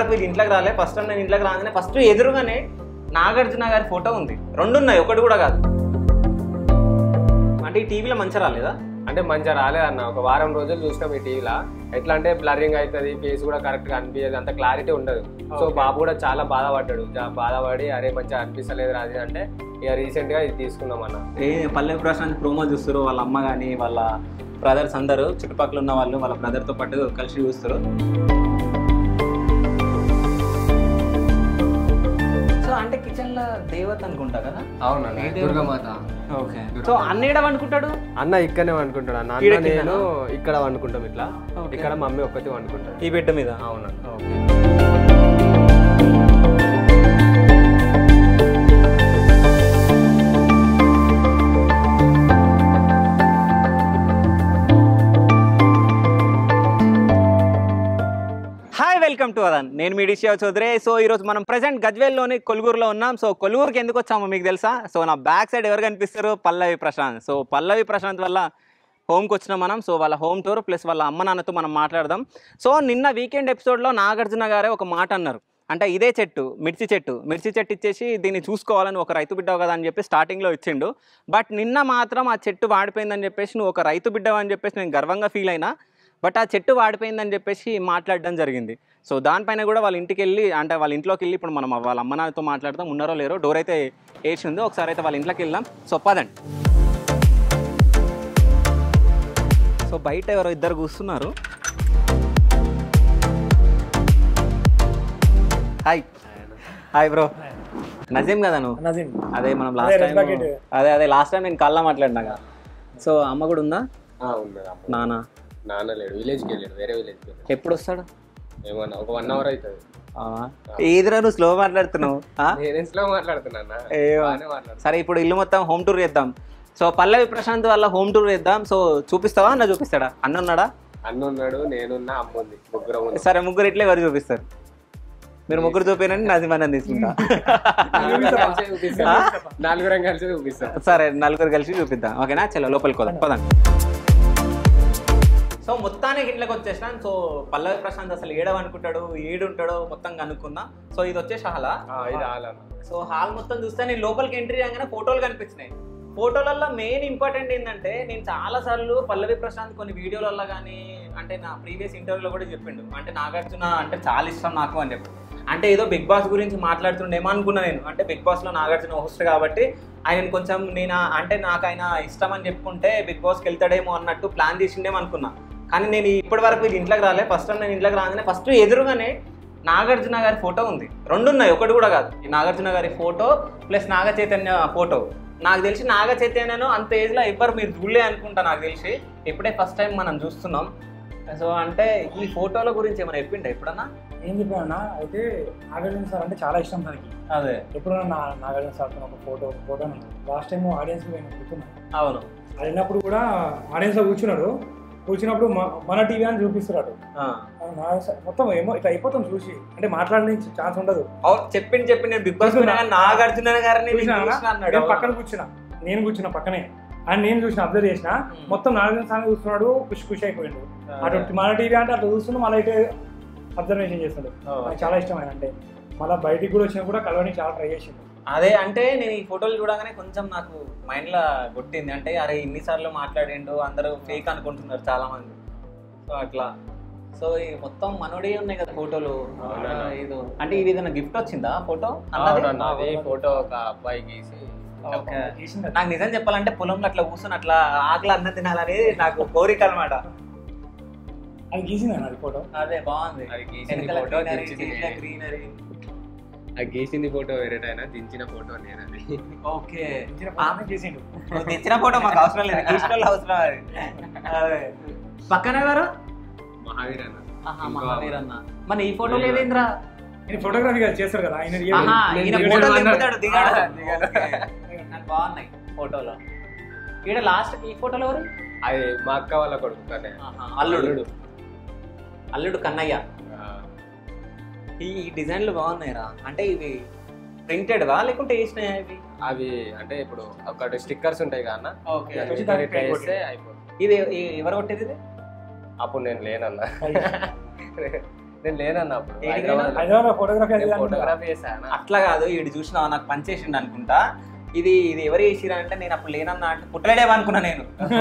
వరకు ఇది ఇంట్లోకి రాలే ఫస్ట్ టైం నేను ఇంట్లోకి రాగానే ఫస్ట్ ఎదురుగానే నాగార్జున గారి ఫోటో ఉంది రెండు ఉన్నాయి ఒకటి కూడా కాదు అంటే ఈ టీవీలో మంచిగా రాలేదా అంటే మంచిగా రాలేదన్న ఒక వారం రోజులు చూసినాం ఈ టీవీలో ఎట్లా అంటే బ్లరింగ్ అవుతుంది ఫేస్ కూడా కరెక్ట్ గా అనిపించదు అంత క్లారిటీ ఉండదు సో Okay. బాబు కూడా చాలా బాధపడ్డాడు జా- బాధపడి అరే మంచిగా అనిపిస్తలేదు అది అంటే ఇక రీసెంట్ గా ఇది తీసుకున్నాం అన్న ఏ పల్లె ప్రశాంత్ ప్రోమో చూస్తారు వాళ్ళ అమ్మ కానీ వాళ్ళ బ్రదర్స్ అందరూ చుట్టుపక్కల ఉన్న వాళ్ళు వాళ్ళ బ్రదర్తో పాటు కలిసి చూస్తారు సో అంటే కిచెన్ లో దేవత అనుకుంటా కదా అవునన్న ఏంటి? దుర్గమాత ఓకే సో అన్నేడం అనుకుంటాడు అన్న ఇక్కడనే వండుకుంటాడు అన్న ఈడ అన్న కిందనా? నేను ఇక్కడ వండుకుంటాం ఇట్లా Okay. ఇక్కడ మమ్మీ ఒక్కటి వండుకుంటాడు ఈ బిడ్డ మీద అవునన్న ఓకే హాయ్ వెల్కమ్ టు అదన్ నేను మీ డిషియా చౌదరి సో ఈరోజు మనం ప్రజెంట్ గజ్వేల్లోని కొలుగురులో ఉన్నాం సో కొలుగురుకి ఎందుకు వచ్చామో మీకు తెలుసా సో నా బ్యాక్ సైడ్ ఎవరు కనిపిస్తారు పల్లవి ప్రశాంత్ సో పల్లవి ప్రశాంత్ వల్ల హోమ్కి వచ్చినాం మనం సో వాళ్ళ హోమ్ టూర్ ప్లస్ వాళ్ళ అమ్మ నాన్నతో మనం మాట్లాడదాం సో నిన్న వీకెండ్ ఎపిసోడ్లో నాగార్జున గారే ఒక మాట అన్నారు అంటే ఇదే చెట్టు మిర్చి చెట్టు మిర్చి చెట్టు ఇచ్చేసి దీన్ని చూసుకోవాలని ఒక రైతు బిడ్డ కదా అని చెప్పి స్టార్టింగ్లో ఇచ్చిండు బట్ నిన్న మాత్రం ఆ చెట్టు వాడిపోయిందని చెప్పేసి నువ్వు ఒక రైతు బిడ్డ అని చెప్పేసి నేను గర్వంగా ఫీల్ అయినా బట్ ఆ చెట్టు వాడిపోయిందని చెప్పేసి మాట్లాడడం జరిగింది సో దానిపైన కూడా వాళ్ళ ఇంటికి వెళ్ళి అంటే వాళ్ళ ఇంట్లోకి వెళ్ళి ఇప్పుడు మనం వాళ్ళ అమ్మ నాన్నతో మాట్లాడదాం ఉన్నారో లేరో డోర్ అయితే వేసి ఉంది ఒకసారి అయితే వాళ్ళ ఇంట్లోకి వెళ్దాం సో పదండి సో బయట ఎవరో ఇద్దరు కూర్చున్నారు హాయ్ హాయ్ బ్రో నజీం కదా నువ్వు నజీం అదే మనం అదే లాస్ట్ red టైం bucket. అదే అదే లాస్ట్ టైం నేను కల్లా మాట్లాడినాగా సో అమ్మ కూడా ఉందా ఉన్నది అమ్మ నాన్న నాన్న లేడు విలేజ్కి వెళ్ళాడు వేరే విలేజ్కి వెళ్ళాడు ఎప్పుడు వస్తాడు ఏమన్నా ఒక వన్ అవర్ అవుతుంది ఏదిరా నువ్వు స్లో మాట్లాడుతున్నావు ఆ? నేనేం స్లో మాట్లాడుతున్నా ఏవో. బాగానే మాట్లాడుతున్నా సరే ఇప్పుడు ఇల్లు మొత్తం హోమ్ టూర్ చేద్దాం సో పల్లవి ప్రశాంత్ వల్ల హోమ్ టూర్ చేద్దాం సో చూపిస్తావా అన్న చూపిస్తాడా అన్న ఉన్నాడా అన్న ఉన్నాడు నేనున్నా అమ్మ ఉంది ముగ్గురం ఉంది సరే ముగ్గురు ఇట్లే ఎవరు చూపిస్తారు మీరు ముగ్గురు చూపినని నాది మనం తీసుకుంటా నలుగురం కలిసి చూపిస్తాం నలుగురం కలిసి చూపిస్తాం సరే నలుగురు కలిసి చూపిద్దాం ఓకేనా చలో లోపలికి పోదాం పదండి సో మొత్తానికి ఇంట్లోకి వచ్చేసినాం సో పల్లవి ప్రశాంత్ అసలు ఏడవనుకుంటాడు ఏడుంటాడో మొత్తం కనుక్కుందాం సో ఇది వచ్చేసి హాలా ఆ, ఇది ఆలన్న సో హాల్ మొత్తం చూస్తే నేను లోపలికి ఎంట్రీ చేయగానే ఫోటోలు కనిపించినాయి ఫోటోలలో మెయిన్ ఇంపార్టెంట్ ఏంటంటే నేను చాలా సార్లు పల్లవి ప్రశాంత్ కొన్ని వీడియోలలో కానీ అంటే నా ప్రీవియస్ ఇంటర్వ్యూలో కూడా చెప్పిండు అంటే నాగార్జున అంటే చాలా ఇష్టం నాకు అని చెప్పి అంటే ఏదో బిగ్ బాస్ గురించి మాట్లాడుతుండేమో అనుకున్నా నేను అంటే బిగ్ బాస్లో నాగార్జున హోస్ట్ కాబట్టి ఆయన కొంచెం నేను అంటే నాకు ఆయన ఇష్టం అని చెప్పుకుంటే బిగ్ బాస్కి వెళ్తాడేమో అన్నట్టు ప్లాన్ చేసిండేమో అనుకున్నా కానీ నేను ఇప్పటి వరకు ఇది ఇంట్లోకి రాలే ఫస్ట్ టైం నేను ఇంట్లోకి రాగానే ఫస్ట్ ఎదురుగానే నాగార్జున గారి ఫోటో ఉంది రెండు ఉన్నాయి ఒకటి కూడా కాదు ఈ నాగార్జున గారి photo plus Naga Chaitanya photo నాకు తెలిసి నాగ చైతన్యను అంత ఏజ్లో ఎవ్వరు మీరు చూడలే అనుకుంటా నాకు తెలిసి ఇప్పుడే ఫస్ట్ టైం మనం చూస్తున్నాం సో అంటే ఈ ఫోటోల గురించి ఏమైనా చెప్పిండా ఎప్పుడన్నా ఏం చెప్పానన్నా అయితే నాగార్జున సార్ అంటే చాలా ఇష్టం తనకి అదే ఎప్పుడైనా నా నాగార్జున సార్ ఒక ఫోటో ఒక ఫోటో లాస్ట్ టైం ఆడియన్స్ నేను కూర్చున్నాను అవును వెళ్ళినప్పుడు కూడా ఆడియన్స్ లో కూర్చున్నాడు కూర్చున్నప్పుడు మ- మన టీవీ అని చూపిస్తున్నాడు ఆ. ఆ నాగార్జున సార్ మొత్తం ఏమో ఇట్లా అయిపోతాం చూసి అంటే మాట్లాడలే ఛాన్స్ ఉండదు అవును చెప్పింది చెప్పి నేను బిగ్ బాస్ నాగార్జున గారిని నేను చూసినా చూసినా అన్నాడు నేను పక్కన కూర్చున్నా నేను కూర్చున్నా పక్కనే ఆయన నేను చూసిన అబ్జర్వ్ చేసిన Hmm. మొత్తం నాగార్జున సార్ చూస్తున్నాడు ఖుషి ఖుషి అయిపోయిండు అటు మన టీవీ అంటే అట్లా చూస్తున్నాడు మళ్ళీ అయితే అబ్జర్వేషన్ చేస్తున్నాడు నాకు చాలా ఇష్టం ఆయన అంటే మళ్ళీ బయటికి కూడా వచ్చినా కూడా కలవడానికి చాలా ట్రై చేసిండు అదే అంటే నేను ఈ ఫోటోలు చూడగానే కొంచెం నాకు మైండ్ లో కొట్టింది అంటే అరే ఇన్నిసార్లు మాట్లాడిండు అందరూ ఫేక్ అనుకుంటున్నారు చాలా మంది సో అట్లా సో ఈ మొత్తం మనోడే ఉన్నాయి కదా ఫోటోలు అవునన్నా. ఇది అంటే ఇది ఏదైనా గిఫ్ట్ వచ్చిందా ఫోటో అవునన్న అది ఫోటో ఒక అబ్బాయి గీసి ఓకే చేసిండు నాకు నిజం చెప్పాలంటే పొలంలో అట్లా కూర్చొని అట్లా ఆకలి అన్న తినాలనేది నాకు కోరిక అనమాట అది గీసింది అది ఫోటో అదే బాగుంది అది గీసింది ఫోటో దించింది నేనే. గ్రీనరీ ఆ గీసింది ఫోటో వేరేటైనా దించిన ఫోటో నేను అది ఓకే ఇచ్చిన ఫోటోనే గీసిండు నువ్వు తెచ్చిన ఫోటో మాకు అవసరం లేదు గీసిన వాళ్ళు అవసరం అది అదే పక్కన ఎవరు మహావీర్ అన్న ఆహా, ఇంకో మహావీర్ అన్న మన ఈ ఫోటో లేదేంద్రా నేను ఫోటోగ్రఫీ కదా చేస్తారు కదా ఆయన రియల్ ఆహా, నేను ఈయన దిగడం ఫోటోలు అన్నాడు. దింపుతాడు, దిగాడు. ఆ, దిగాడు. ఓకే. నాకు బాగున్నాయి ఫోటోలో ఈడ లాస్ట్ ఈ ఫోటోలో ఎవరు అది మా అక్క వాళ్ళ కొడుకు కనే ఆహా, అల్లుడు అల్లుడు కన్నయ్య ఆ, ఈ డిజైన్లు బాగున్నాయి రా అంటే ఇవి ప్రింటెడ్ వా లేకుంటే వేసినాయా ఇవి అవి అంటే ఇప్పుడు ఒకటి స్టిక్కర్స్ ఉంటాయి కదా అన్న ఓకే ఇట్లా దానికి ఇట్లా paint వేస్తే అయిపోతుంది ఇది ఈ- ఎవరు కొట్టేది ఇది అప్పుడు నేను లేనన్నా నేను లేనన్న అప్పుడు ఏడికి హైదరాబాద్ హైదరాబాద్ ఫోటోగ్రఫీ అది ఇది అనుకుంటా. ఫోటోగ్రఫీ చేశాను అట్లా కాదు వీడు చూసిన నాకు పనిచేసిండు అనుకుంటా ఇది ఇది ఎవరు చేసిరా అంటే నేను అప్పుడు లేనన్నా అంటే పుట్టలేదేమో అనుకున్నా నేను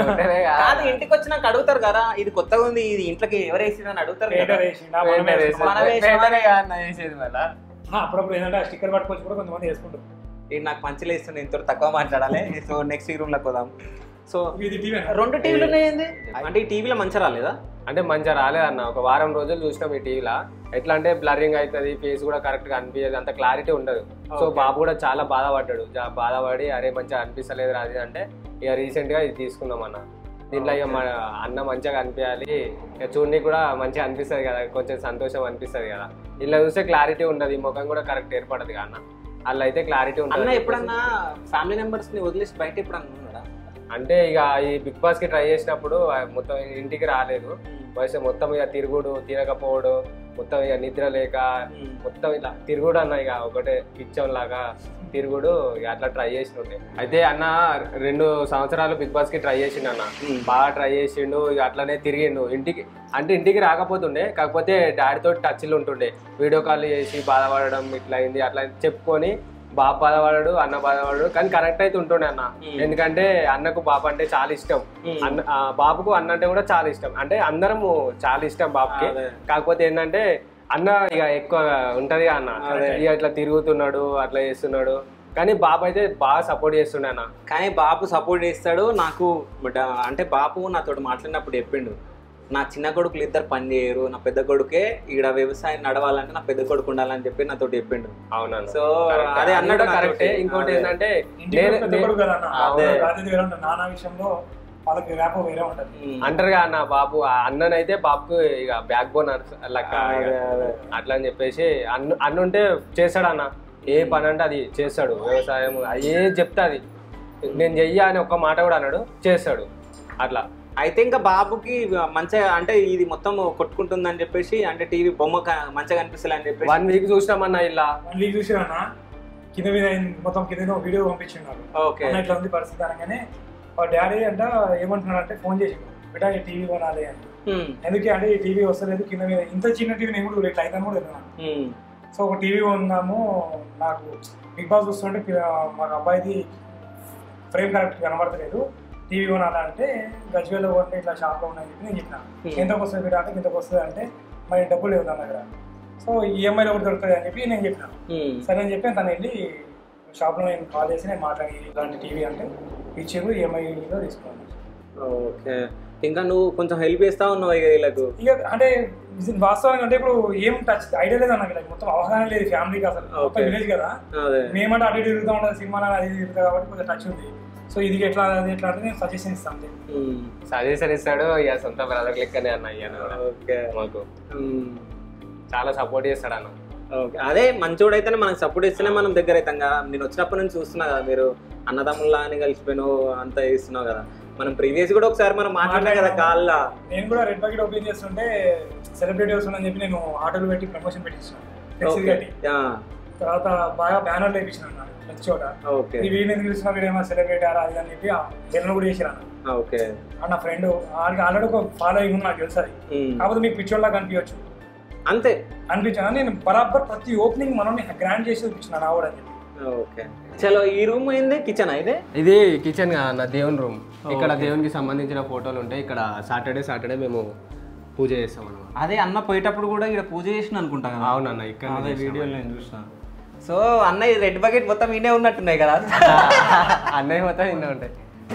కాదు ఇంటికి వచ్చినాక అడుగుతారు కదా ఇది కొత్తగా ఉంది ఇది ఇంట్లోకి ఎవరు వేసిరా అని అడుగుతారు కదా పెయింటర్ వేసిండా, మనమే వేసుకున్నాం. మనమే వేసినామా? చేసేది మళ్ళా ఆ, అప్పుడప్పుడు ఏంటంటే ఆ స్టిక్కర్ పట్టుకొచ్చి కూడా కొంతమంది వేసుకుంటారు ఇది నాకు పంచలు ఇస్తుంది ఇంత తక్కువ మాట్లాడాలి సో నెక్స్ట్ ఈ రూమ్ లోకి పోదాం సో ఇది టీవీ రెండు టీవీలు ఉన్నాయండి అంటే ఈ టీవీలో మంచి రాలేదా అంటే మంచిగా రాలేదన్న ఒక వారం రోజులు చూసినాం ఈ టీవీలో ఎట్లా అంటే బ్లరింగ్ అవుతుంది ఫేస్ కూడా కరెక్ట్ గా అనిపించదు అంత క్లారిటీ ఉండదు సో Okay. బాబు కూడా చాలా బాధపడ్డాడు జా- బాధపడి అరే మంచిగా అనిపిస్తలేదు అది అంటే ఇక రీసెంట్ గా ఇది తీసుకున్నాం అన్న దీంట్లో ఇక మన అన్న మంచిగా కనిపించాలి ఇక చూడడానికి కూడా మంచిగా అనిపిస్తుంది కదా కొంచెం సంతోషం అనిపిస్తుంది కదా ఇలా చూస్తే క్లారిటీ ఉండదు ఈ ముఖం కూడా కరెక్ట్ ఏర్పడదు కదా అన్న అలా అయితే క్లారిటీ అన్న ఉంటుంది ఎప్పుడన్నా ఫ్యామిలీ మెంబర్స్ ని వదిలేసి బయట ఎప్పుడన్నా ఉన్నాడా అంటే ఇక ఈ బిగ్ బాస్ కి ట్రై చేసినప్పుడు ఆ మొత్తం ఇంటికి రాలేదు వయసు మొత్తం ఇక తిరుగుడు తిరగకపోవడు మొత్తం ఇక నిద్ర లేక మొత్తం ఇట్లా తిరుగుడు అన్న ఇక ఒకటే పిచ్చం లాగా తిరుగుడు ఇక అట్లా ట్రై చేసినుండే అయితే అన్న రెండు సంవత్సరాలు బిగ్ బాస్ కి ట్రై చేసిండు అన్న Hmm. బాగా ట్రై చేసిండు ఇక అట్లనే తిరిగిండు ఇంటికి అంటే ఇంటికి రాకపోతుండే కాకపోతే డాడీతో టచ్లు ఉంటుండే వీడియో కాల్ చేసి బాధపడడం ఇట్లా అయింది అట్లా చెప్పుకొని బాబు బాధపడాడు అన్న బాధపడాడు కానీ కరెక్ట్ అయితే ఉంటుండే అన్న Hmm. ఎందుకంటే అన్నకు బాబు అంటే చాలా ఇష్టం Hmm. అన్న ఆ బాబుకు అన్న అంటే కూడా చాలా ఇష్టం అంటే అందరము చాలా ఇష్టం బాబుకి అదే. కాకపోతే ఏంటంటే అన్న ఇక ఎక్కువ ఉంటది కదా అన్న అదే. ఇక ఇట్లా తిరుగుతున్నాడు అట్లా చేస్తున్నాడు కానీ బాబు అయితే బాగా సపోర్ట్ చేస్తుండే అన్న కానీ బాపు సపోర్ట్ చేస్తాడు నాకు బట్ అంటే బాపు నాతో మాట్లాడినప్పుడు చెప్పిండు నా చిన్న కొడుకులు ఇద్దరు పని చేయరు నా పెద్ద కొడుకే ఈడ వ్యవసాయం నడవాలంటే నా పెద్ద కొడుకు ఉండాలని చెప్పి నాతో చెప్పిండు అవునన్న సో Correct. అదే అది అన్నాడు కూడా కరెక్టే నాతోటి. ఇంకోటి అదే. ఏంటంటే ఇంటికి నేను- పెద్ద కొడుకు కదా అన్న. అదే. బాధ్యత వేరే ఉంటుంది నానా విషయంలో వాళ్ళకి ర్యాప్ వేరే ఉంటుంది ఉమ్. అంటారుగా అన్న బాబు ఆ అన్ననైతే బాబుకు ఇక బ్యాక్ బోన్ లెక్క ఇక. అదే, అదే. అట్లా అని చెప్పేసి అన్న అన్న ఉంటే చేస్తాడు అన్న ఏ పని అంటే అది చేస్తాడు వ్యవసాయం అది ఏ చెప్తే అది నేను చెయ్య అని ఒక్క మాట కూడా అన్నాడు చేస్తాడు అట్లా అయితే ఇంకా బాబుకి మంచిగా అంటే ఇది మొత్తం కొట్టుకుంటుందని చెప్పేసి అంటే టీవీ బొమ్మ క- మంచిగా కనిపిస్తలే అని చెప్పేసి వన్ వీక్ చూసినామన్నా ఇలా వన్ వీక్ చూసినా కింద మీద ఆయన మొత్తం కింద వీడియో పంపించినారు ఓకే అన్న ఇట్లా ఉంది పరిస్థితి అనగానే వాళ్ళ డాడీ అంట ఏమంటున్నాడు అంటే ఫోన్ చేసి బిడ్డ ఈ టీవీ కొనాలి అని ఉమ్, ఎందుకే అంటే ఈ టీవీ వస్తలేదు కింద మీద ఇంత చిన్న టీవీ నేను కూడా ఇట్లా అయితే కూడా తెలియదు ఉమ్, సో ఒక టీవీ ఉన్నాము నాకు బిగ్ బాస్ చూస్తుంటే పి- మాకు అబ్బాయిది ఫ్రేమ్ కరెక్ట్ కనబడతలేదు టీవీ కొనాలంటే గజ్వేల్లో కొంటే ఇట్లా షాప్లో ఉన్నాయని చెప్పి నేను చెప్పిన Hmm. ఎంతకు వస్తుంది బిడ్డ అంటే ఇంతకు వస్తుంది అంటే మరి డబ్బులు లేవు నా దగ్గర సో ఈఎంఐలో కూడా దొరుకుతుంది అని చెప్పి నేను చెప్పిన ఉమ్. సరే అని చెప్పి తను వెళ్ళి షాప్లో నేను కాల్ చేసి నేను మాట్లాడి ఇలాంటి టీవీ అంటే ఇచ్చారు ఈఎంఐలో తీసుకున్నాను ఓకే ఇంకా నువ్వు కొంచెం హెల్ప్ చేస్తా ఉన్నావు ఇక వీళ్ళకు ఇక అంటే ఇది వాస్తవంగా అంటే ఇప్పుడు ఏం టచ్ ఐడియా లేదు అన్న వీళ్ళకి మొత్తం అవగాహన లేదు ఫ్యామిలీకి అసలు మొత్తం Okay. విలేజ్ కదా అదే మేమంటే అటు ఇటు తిరుగుతూ ఉంటుంది సినిమాలో అది ఇది తిరుగుతా కాబట్టి కొంచెం టచ్ ఉంది సో ఇది ఎట్లా అది ఎట్లా అంటే నేను సజెషన్ ఇస్తాను అంతే. ఉమ్, సజెషన్ ఇస్తాడు ఇక సొంత బ్రదర్ లెక్కనే అన్న ఇయ్యను కూడా ఓకే మాకు ఉమ్, చాలా సపోర్ట్ చేస్తాడు అన్న ఓకే అదే మంచోడైతేనే మనకు సపోర్ట్ ఇస్తేనే మనం దగ్గర అవుతాం కదా నేను వచ్చినప్పటి నుంచి చూస్తున్నా కదా మీరు అన్నదమ్ముల్లా అని కలిసిపోయినావు అంతా చేస్తున్నావు కదా మనం ప్రీవియస్ కూడా ఒకసారి మనం మాట్లాడినా కదా కాళ్ళ నేను కూడా రెడ్ బకెట్ ఓపెన్ చేస్తుంటే సెలబ్రిటీ వస్తుందని చెప్పి నేను ఆటోలు పెట్టి ప్రమోషన్ పెట్టించాను ఫ్లెక్సీ కట్టి తర్వాత బాగా బ్యానర్లు వేయించిన ప్రతి చోట ఓకే ఈ వీడిని ఎందుకు చూసినా వీడు ఏమో సెలబ్రిటీ ఆరా అది అని చెప్పి జనం కూడా చేసిరాను ఓకే నా ఫ్రెండ్ ఆడికి ఆల్రెడీ ఒక ఫాలోయింగ్ ఉంది నాకు తెలుసు అది కాకపోతే మీకు పిచ్చోళ్ళ కనిపించచ్చు అంతే అనిపించాను నేను బరాబర్ ప్రతి ఓపెనింగ్ మనం గ్రాండ్ చేసి చూపించిన నా కూడా అని చెప్పి ఓకే చలో ఈ రూమ్ అయింది కిచెన్ అయితే ఇది కిచెన్ అన్న దేవుని రూమ్ ఇక్కడ దేవునికి సంబంధించిన ఫోటోలు ఉంటాయి ఇక్కడ సాటర్డే సాటర్డే మేము పూజ చేస్తాం అనమాట అదే అన్న పోయేటప్పుడు కూడా ఇక్కడ పూజ చేసిన అనుకుంటా కదా అవునన్న ఇక్కడ అదే వీడియోలో నేను చూసిన సో అన్న ఈ రెడ్ బకెట్ మొత్తం ఈయనే ఉన్నట్టున్నాయి కదా అన్నయ్య మొత్తం ఇన్ని ఉంటాయి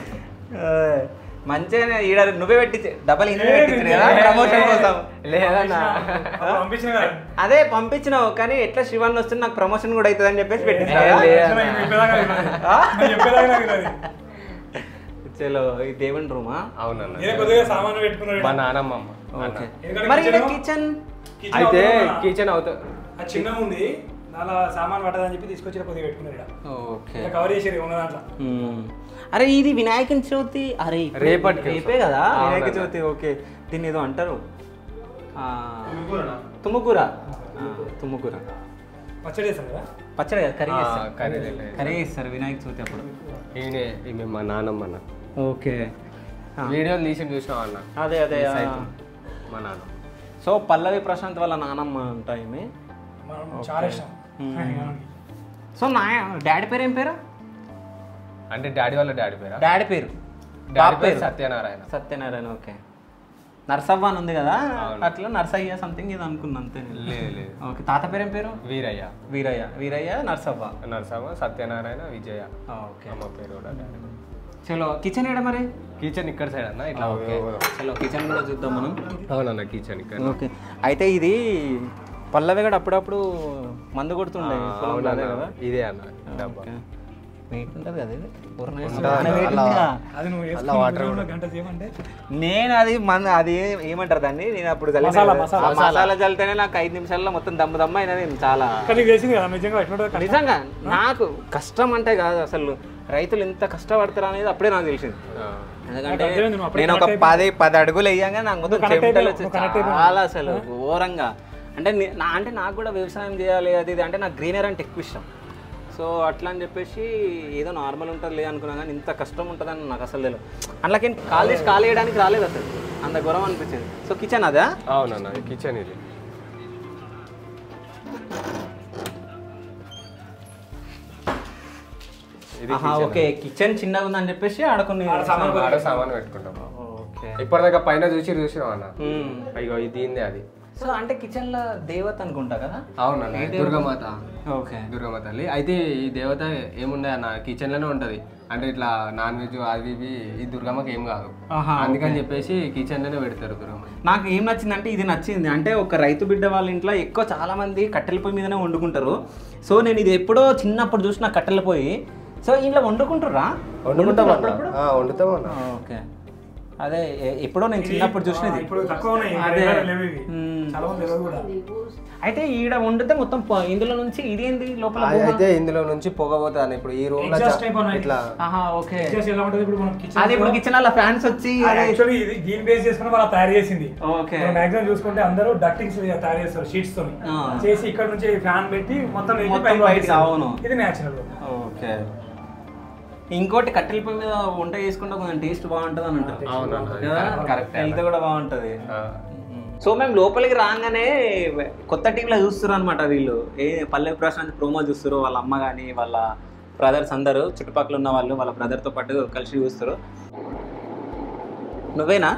మంచిగా ఈడ నువ్వే పెట్టించే డబల్ ఇన్వే పెట్టించారు కదా ప్రమోషన్ కోసం లేదన్న అప్పుడు పంపించిన కదా అదే పంపించినావు కానీ ఎట్లా శివన్ వస్తుంది నాకు ప్రమోషన్ కూడా అవుతుంది అని చెప్పేసి పెట్టించా ఏ, లేదు. నేను చెప్పేదాకా తెలియదు. నేను చెప్పేదాకా నాకు తెలియదు. చలో ఈ దేవుని రూమా అవునన్న నేనే కొద్దిగా సామాన్లు పెట్టుకున్నాడు మా నానమ్మ అమ్మ. ఓకే ఎందుకంటే మరి ఇక్కడ kitchen- కిచెన్ కిచెన్ అయితే అవుతుందా? కిచెన్ అవుతా అది చిన్నగా ఉంది అలా సామాన్ పట్టదని చెప్పి తీసుకొచ్చి కొద్దిగా పెట్టుకున్నాడు ఈడ. ఓకే ఇలా కవర్ చేసారు ఉన్న దాంట్లో అరే ఇది వినాయకుని చవితి అరే ఇప్పుడు రేపటికి రేపే కదా అవునన్నా. వినాయక చవితి ఓకే దీన్ని ఏదో అంటారు ఆ, తుమ్మకూర ఆ, తుమ్మకూర పచ్చడి చేస్తాం కదా పచ్చడి కదా కర్రీ ఆ, చేస్తారు కర్రీ తింటే. కర్రీ చేస్తారు వినాయక చవితి అప్పుడు ఈయనే ఈమె మా నాన్నమ్మ అన్న ఓకే వీడియోలు తీసి చూసినాం అన్న అదే అదే Miss ఆ. అవుతుంది. మా నాన్న సో పల్లవి ప్రశాంత్ వాళ్ళ నానమ్మ ఉంటాయి మనం చాలా ఇష్టం సో నా డాడీ పేరు ఏం పేరు అంటే డాడీ వాళ్ళ డాడీ పేరా డాడీ పేరు డాడీ బాబు పేరు పేరు సత్యనారాయణ సత్యనారాయణ ఓకే నర్సవ్వ అని ఉంది కదా అట్లా నర్సయ్య సంథింగ్ ఇది అనుకున్నా అంతే నేను. లేదు లేదు ఓకే తాత పేరు ఏం పేరు వీరయ్య వీరయ్య వీరయ్య నర్సవ్వ నరసమ్మ సత్యనారాయణ విజయ ఓకే అమ్మ పేరు కూడా డాడీ పేరు. చలో కిచెన్ ఏడ మరి కిచెన్ ఇక్కడ సైడ్ అన్న ఇట్లా ఓకే చలో కిచెన్ కూడా చూద్దాం మనం అవునన్న కిచెన్ ఇక్కడ ఓకే అయితే ఇది పల్లవి కూడా అప్పుడప్పుడు మందు కొడుతుండే పొలంలో అదే కదా ఇదే అన్న డబ్బా ఓకే వెయిట్ ఉంటుంది కదా ఇది పూర్ణ ఉంటుంది. weight అలా- ఉందిగా. అది నువ్వు అలా వాటర్ వేసుకుని గంట చేయమంటే నేను అది మన అది ఏమంటారు దాన్ని నేను అప్పుడు చల్లిన మసాలా, కదా. మసాలా. ఆ మసాలా చల్లితేనే నాకు ఐదు నిమిషాల్లో మొత్తం దమ్ము దమ్ము అయినా నేను చాలా కానీ నీకు తెలిసింది కదా నిజంగా ఎట్లుంటుంది నిజంగా నాకు కష్టం అంటే కాదు అసలు రైతులు ఎంత కష్టపడతారు అనేది అప్పుడే నాకు తెలిసింది ఎందుకంటే నాకు అర్థమైంది, నువ్వు అప్పుడే నేను ఒక connect పది పది అడుగులు వేయంగా నాకు మొత్తం connect చెమటలు అయిపోయావు, వచ్చి నువ్వు connect అయిపోయావు. చాలా అసలు ఘోరంగా అంటే నే- నా అంటే నాకు కూడా వ్యవసాయం చేయాలి అది ఇది అంటే నాకు గ్రీనరీ అంటే ఎక్కువ ఇష్టం సో అట్లా అని చెప్పేసి ఏదో నార్మల్ ఉంటుంది అనుకున్నా కానీ ఇంత కష్టం ఉంటుందని నాకు అసలు తెలియదు అందులోకి కాలేజ్ కాల్ వేయడానికి రాలేదు అసలు అంత ఘోరం అనిపించింది సో కిచెన్ అదా అవునన్న కిచెన్ ఇది ఇది ఆహా, ఓకే కిచెన్ చిన్నగా ఉందని చెప్పేసి ఆడుకుని ఆడ సామాన్ పెట్టుకుంటాం ఓకే ఇప్పటిదాకా పైన చూసి చూసినాం అన్న అయ్యో ఇది దీందే అది సో అంటే కిచెన్ లో దేవత అనుకుంటా కదా అవునన్న దుర్గమాత ఓకే దుర్గమ్మ తల్లి అయితే ఈ దేవత ఏముండే అన్న కిచెన్ లోనే ఉంటది అంటే ఇట్లా నాన్ వెజ్ అవి ఇవి ఈ దుర్గమ్మకి ఏం కాదు ఆహా, అందుకని చెప్పేసి కిచెన్ లోనే పెడతారు దుర్గమ్మ నాకు ఏం నచ్చిందంటే ఇది నచ్చింది అంటే ఒక రైతు బిడ్డ వాళ్ళ ఇంట్లో ఎక్కువ చాలా మంది కట్టెల పొయ్యి మీదనే వండుకుంటారు సో నేను ఇది ఎప్పుడో చిన్నప్పుడు చూసిన కట్టెల పొయ్యి సో ఇంట్లో వండుకుంటురా వండుకుంటాం అన్న ఆ, వండుతాం అన్న ఓకే అదే ఎ- ఎప్పుడో నేను చిన్నప్పుడు చూసినది ఇప్పుడు తక్కువ ఉన్నాయి ఇంకా అదే. ఎక్కడ లేవు ఇవి. మ్మ్. చాలా మంది తెలియదు కూడా అయితే ఈడ వండితే మొత్తం పొ- ఇందులో నుంచి ఇది ఏంది లోపల ఆ- అయితే ఇందులో నుంచి పొగ పోతుంది ఇప్పుడు ఈ రూమ్ లో Exhaust type ఉన్నాయి. ఇట్లా ఆహా ఓకే Features ఎలా ఉంటుంది ఇప్పుడు మనం కిచెన్ అది ఇప్పుడు కిచెన్ అలా ఫ్యాన్స్ వచ్చి యాక్చువల్లీ ఇది దీని బేస్ చేసుకుని వాళ్ళు తయారు చేసింది ఓకే మాక్సిమం చూసుకుంటే అందరూ డక్టింగ్స్ తయారు చేస్తారు షీట్స్ తో ఆ. చేసి ఇక్కడ నుంచి ఫ్యాన్ పెట్టి మొత్తం వేసి మొత్తం పైకి బయటికి పంపిస్తారు. అవును. ఇది నేచురల్ ఓకే ఇంకోటి కట్టెల పొయ్యి మీద వంట చేసుకుంటే కొంచెం టేస్ట్ బాగుంటుంది అని అంటారు అవునన్నా కదా కరెక్ట్ హెల్త్ కూడా బాగుంటుంది సో మేము లోపలికి రాగానే కొత్త టీంలో చూస్తారు అనమాట వీళ్ళు ఏ పల్లె ప్రశాంత్ ప్రోమో చూస్తారు వాళ్ళ అమ్మ కానీ వాళ్ళ బ్రదర్స్ అందరూ చుట్టుపక్కల ఉన్న వాళ్ళు వాళ్ళ బ్రదర్తో పాటు కలిసి చూస్తారు నువ్వేనా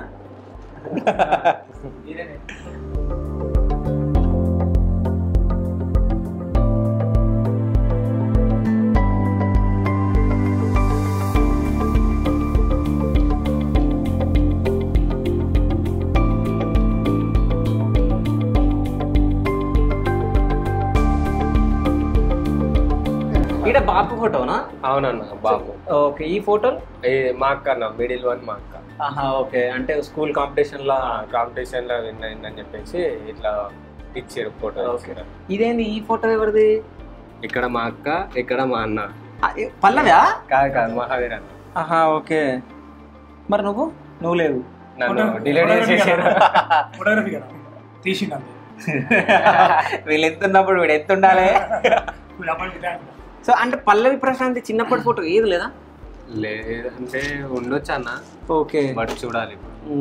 ఈడ బాపు ఫోటోనా అవునన్న బాబు ఓకే ఈ ఫోటోలు ఈ మా అక్క అన్న మిడిల్ వన్ మా అక్క ఆహా ఓకే అంటే స్కూల్ కాంపిటీషన్ లా కాంపిటీషన్ లో విన్ అయిందని చెప్పేసి ఇట్లా ఇచ్చారు ఫోటో ఓకే ఇదేంది ఈ ఫోటో ఎవరిది ఇక్కడ మా అక్క ఇక్కడ మా అన్న ఆ, ఏ- పల్లవ్యా కాదు కాదు మహావీర్ అన్న ఆహా ఓకే మరి నువ్వు నువ్వు లేవు నన్ను డిలీట్ చేసేసారు ఫోటోగ్రఫీ కదా తీసిండు అంతే వీళ్ళు ఎంత ఉన్నప్పుడు వీడు ఎంత ఉండాలి వీళ్ళు అప్పటికి ఇదే అంటారు. సో అంటే పల్లవి ప్రశాంత్ చిన్నప్పటి ఫోటో ఏది లేదా లేదంటే ఉండొచ్చు అన్న ఓకే బట్ చూడాలి ఇప్పుడు.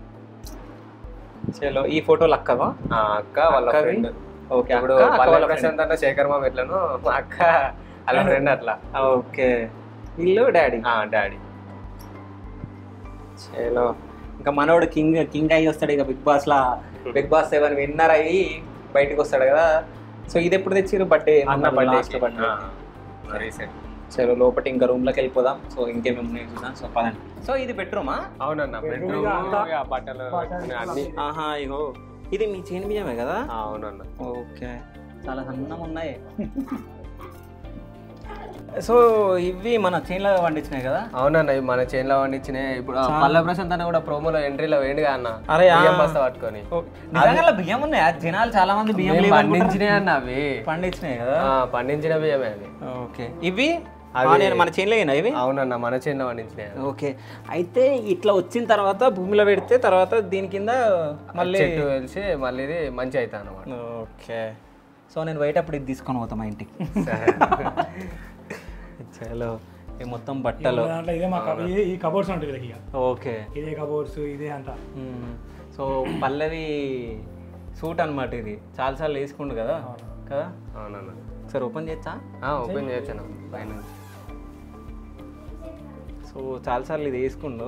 చలో ఈ ఫోటోలు అక్కవా ఆ అక్క వాళ్ళ అక్కవి? ఫ్రెండ్ ఓకే ఇప్పుడు అక్క, అక్క పల్లె వాళ్ళ ప్రశాంత్ అన్న శేఖర్ మామ ఎట్లను మా అక్క వాళ్ళ ఫ్రెండ్ అట్లా friend. ఓకే వీళ్ళు డాడీ ఆ డాడీ చలో ఇంకా మనోడు కింగ్ కింగ్ అయ్యి వస్తాడు ఇక బిగ్ బాస్ లా బిగ్ బాస్ సెవెన్ విన్నర్ అయ్యి బయటకు వస్తాడు కదా సో ఇది ఎప్పుడు తెచ్చిరు బర్త్డే అన్న లాస్ట్ బర్త్డే బర్త్డే రీసెంట్ చలో లోపల ఇంకా రూమ్ లోకి వెళ్ళిపోదాం సో ఇంకేమేమి ఉన్నాయి చూద్దాం సో పదండి సో ఇది బెడ్రూమా అవునన్న Bedroom బెడ్రూమ్ అంతా బట్టలు పెట్టుకునే అన్ని ఆహా ఇగో ఇది మీ చేను బియ్యమే కదా ఆ, అవునన్న ఓకే చాలా సన్నం ఉన్నాయి సో ఇవి మన చేనులో పండించినాయి కదా అవునన్న ఇవి మన చేనులో పండించినాయి ఇప్పుడు ఆ పల్లె ప్రశాంత్ అన్న కూడా ప్రోమోలో ఎంట్రీలో వేయండిగా అన్న అరే, ఆ. బియ్యం బస్తా పట్టుకొని నిజంగా అలా బియ్యం ఉన్నాయా జనాలు చాలా మంది బియ్యం మేము లేవు అనుకుంటారు. పండించినాయి అన్న అవి పండించినాయి కదా ఆ, పండించిన బియ్యమే అవి ఓకే ఇవి అవి- ఆ, నేను మన చేనులో అయినా ఇవి అవునన్న మన చేనులో పండించినాయి అవి. ఓకే అయితే ఇట్లా వచ్చిన తర్వాత భూమిలో పెడితే తర్వాత దీని కింద మళ్ళీ చెట్టు వెలిసి మళ్ళీ ఇది మంచి అవుతుంది అనమాట ఓకే సో నేను పోయేటప్పుడు ఇది తీసుకొని పోతాం మా ఇంటికి చలో ఈ మొత్తం బట్టలు దాంట్లో ఇదే మా కబ- ఇదే- ఈ కబోర్డ్స్ ఉంటుంది వీళ్ళకి ఇక ఓకే ఇదే కబోర్డ్స్ ఇదే అంతా మ్మ్. సో పల్లవి సూట్ అనమాట ఇది చాలాసార్లు వేసుకుండు కదా కదా అవునన్న సరే ఓపెన్ చేస్తా ఆ, ఓపెన్ చేయొచ్చు అన్న పైన సో చాలాసార్లు ఇది వేసుకుండు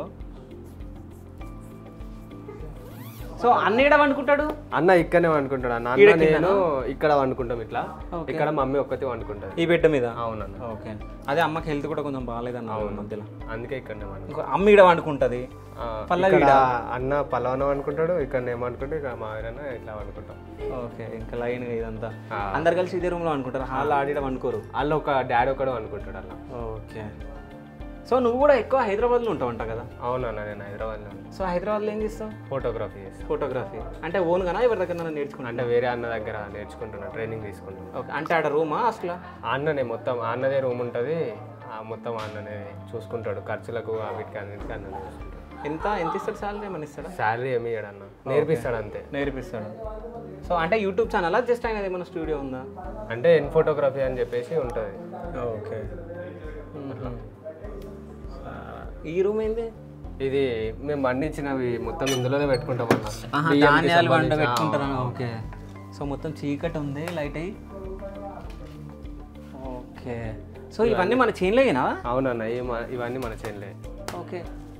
సో అన్న ఏడ వండుకుంటాడు అన్న ఇక్కడనే వండుకుంటాడు అన్న ఈడ అన్న కిందనా? నేను ఇక్కడ వండుకుంటాం ఇట్లా Okay. ఇక్కడ మమ్మీ ఒక్కటి వండుకుంటది ఈ బెడ్ మీద అవునన్న ఓకే అదే అమ్మకి హెల్త్ కూడా కొంచెం బాగాలేదన్న మధ్యలో అందుకే ఇక్కడనే వండుకుంటాం ఇంకో అమ్మ ఈడ వండుకుంటది ఆ, పల్లవి ఇక్కడ అన్న పలవన అనుకుంటాడు ఇక్కడ ఏమనుకుంటాడు ఇక్కడ మా ఆయన ఇట్లా అనుకుంటాం ఓకే ఇంకా లైన్ ఇదంతా ఆ. అందరు కలిసి ఇదే రూమ్లో అనుకుంటారు హాల్ ఆడిడ వండుకోరు వాళ్ళు ఒక డాడీ ఒకడు అనుకుంటాడు అలా ఓకే సో నువ్వు కూడా ఎక్కువ హైదరాబాద్లో ఉంటావంట కదా అవునన్న నేను హైదరాబాద్లో సో హైదరాబాద్లో ఏం చేస్తావు ఫోటోగ్రఫీ చేస్తాను ఫోటోగ్రఫీ అంటే ఓన్గానా ఎవరి దగ్గర నేర్చుకున్నా అంటే వేరే అన్న దగ్గర నేర్చుకుంటున్నా ట్రైనింగ్ తీసుకుంటున్నా ఓకే అంటే ఆడ రూమా అసలు ఆ అన్ననే మొత్తం ఆ అన్నదే రూమ్ ఉంటుంది ఆ మొత్తం ఆ అన్ననే చూసుకుంటాడు ఖర్చులకు ఆ వీటికి అన్నిటికీ అన్ననే చూసుకుంటాడు ఎంత ఎంత ఇస్తాడు సాలరీ ఏమన్నా ఇస్తాడా శాలరీ ఏమి ఇయ్యడు అన్న నేర్పిస్తాడు అంతే నేర్పిస్తాడు సో అంటే యూట్యూబ్ ఛానల్ జస్ట్ ఆయన ఏమైనా స్టూడియో ఉందా అంటే ఎన్ ఫోటోగ్రఫీ అని చెప్పేసి ఉంటుంది ఓకే ఈ రూమ్ ఏంది ఇది మేము పండించినవి మొత్తం ఇందులోనే పెట్టుకుంటాం అన్న ఆహా, బియ్యంకి ధాన్యాలు వండ సంబంధించిన- పెట్టుకుంటారా ఓకే సో మొత్తం చీకటి ఉంది లైట్ అయ్యి ఓకే సో ఇవన్నీ మన చైన్లేనా అవునన్న ఈ మ- ఇవన్నీ మన చేనులే ఓకే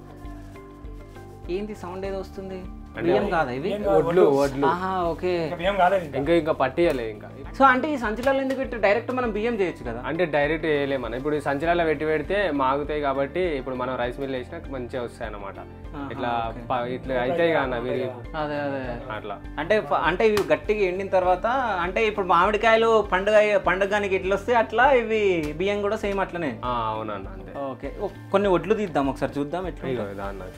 ఏంది సౌండ్ ఏదో వస్తుంది బియ్యం కాదా ఇవి వడ్లు వడ్లు ఆహా ఓకే ఇంకా బియ్యం కాలేదు ఇంకా ఇంకా ఇంకా పట్టియలే ఇంకా సో అంటే ఈ సంచులలో ఎందుకు పెట్టి డైరెక్ట్ మనం బియ్యం చేయొచ్చు కదా అంటే డైరెక్ట్ వేయలేమన్న ఇప్పుడు ఈ సంచలాల్లో పెట్టి పెడితే మాగుతాయి కాబట్టి ఇప్పుడు మనం రైస్ మిల్ వేసినా మంచిగా వస్తాయి అన్నమాట ఇట్లా ప- ఇట్లా అవుతాయి కదా విరిగి అదే అదే అట్లా అంటే ఫ- అంటే ఇవి గట్టిగా ఎండిన తర్వాత అంటే ఇప్పుడు మామిడికాయలు పండుగ పండుగనికి ఎట్లా వస్తే అట్లా ఇవి బియ్యం కూడా సేమ్ అట్లనే ఆ, అవునన్న అంతే ఓకే ఓ- కొన్ని ఒడ్లు తీద్దాం ఒకసారి చూద్దాం ఎట్లా ఇగో దాన్ని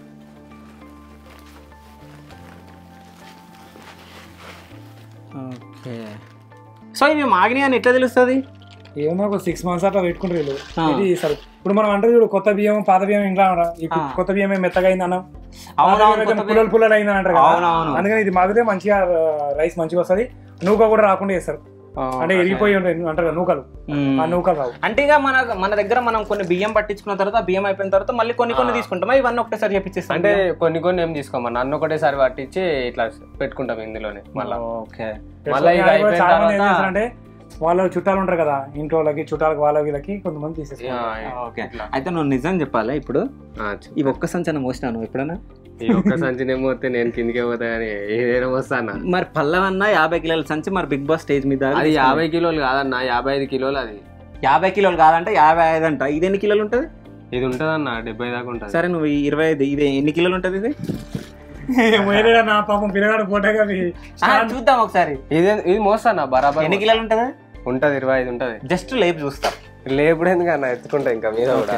ఓకే సో ఇవి మాగినాయి అని ఎట్లా తెలుస్తుంది ఏమో ఒక సిక్స్ మంత్స్ అట్లా పెట్టుకుంటారు వీళ్ళు ఆ. ఇది సరే ఇప్పుడు మనం అంటే చూడు కొత్త బియ్యం పాత బియ్యం ఇంట్లో అనరా ఇప్పుడు కొత్త బియ్యం మెత్తగా అయింది అన్నం అవునవును కొత్త పుల్లలు పుల్లలు అయిందని అంటారు కదా అవునవును. అందుకని ఇది మాగితే మంచిగా రైస్ మంచిగా వస్తుంది నూక కూడా రాకుండా చేస్తారు అంటే ఎరిగిపోయి ఉంటాయి అంటారు కదా నూకలు మ్మ్. ఆ నూకలు రావు అంటే ఇక మన మన దగ్గర మనం కొన్ని బియ్యం పట్టించుకున్న తర్వాత ఆ బియ్యం అయిపోయిన తర్వాత మళ్ళీ కొన్ని కొన్ని తీసుకుంటామా ఇవన్నీ ఒకటేసారి చేపించేస్తాం అంటే కొన్ని కొన్ని ఏం తీసుకోమన్న అన్న ఒకటేసారి పట్టించి ఇట్లా పెట్టుకుంటాం ఇందులోనే మళ్ళా ఓకే మళ్ళీ ఇక ఇప్పుడు అయిపోయిన చాలా మంది ఏం తర్వాత చేస్తారంటే వాళ్ళ చుట్టాలు ఉంటారు కదా ఇంట్లో వాళ్ళకి చుట్టాలకు వాళ్ళ వీళ్ళకి కొంతమంది తీసేస్తారు ఆ, ఓకే అయితే నువ్వు నిజం చెప్పాలి ఇప్పుడు ఆ, చెప్పు. ఈ ఒక్క సంచన మోసినాను ఎప్పుడన్నా ఈ ఒక్క సంచినేమో వస్తే నేను కిందికే పోతా కానీ ఏదైనా వస్తానా మరి పల్లవన్నా యాభై కిలోల సంచి మరి బిగ్ బాస్ స్టేజ్ మీద అది యాభై కిలోలు కాదన్న యాభై ఐదు కిలోలు అది యాభై కిలోలు కాదంటే యాభై ఐదు అంట ఇది ఎన్ని కిలోలు ఉంటుంది ఇది ఉంటదన్న డెబ్బై దాకా ఉంటది సరే నువ్వు ఈ ఇరవై ఐదు ఇది ఎన్ని కిలోలు ఉంటుంది ఇది ఏదైనా నా పాపం పిల్లగాడు పోటాగా ఆ, చూద్దాం ఒకసారి ఇది ఇది మోస్తానా బరాబర్ ఎన్ని కిలోలు ఉంటుంది ఉంటది ఇరవై ఐదు ఉంటది జస్ట్ లేపు చూస్తా లేపుడు ఎందుకన్నా ఎత్తుకుంటా ఇంకా మీద కూడా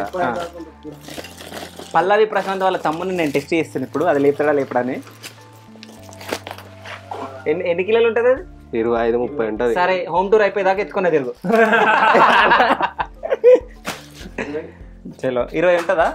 పల్లవి ప్రశాంత్ వాళ్ళ తమ్ముని నేను టెస్ట్ చేస్తాను ఇప్పుడు అది లేపుతాడా లేపడాని ఎన్ని ఎన్ని కిలోలు ఉంటుంది అది ఇరవై ఐదు ముప్పై ఉంటది సరే హోమ్ టూర్ అయిపోయేదాకా ఎత్తుకునే తిరుగు చలో ఇరవై ఉంటుందా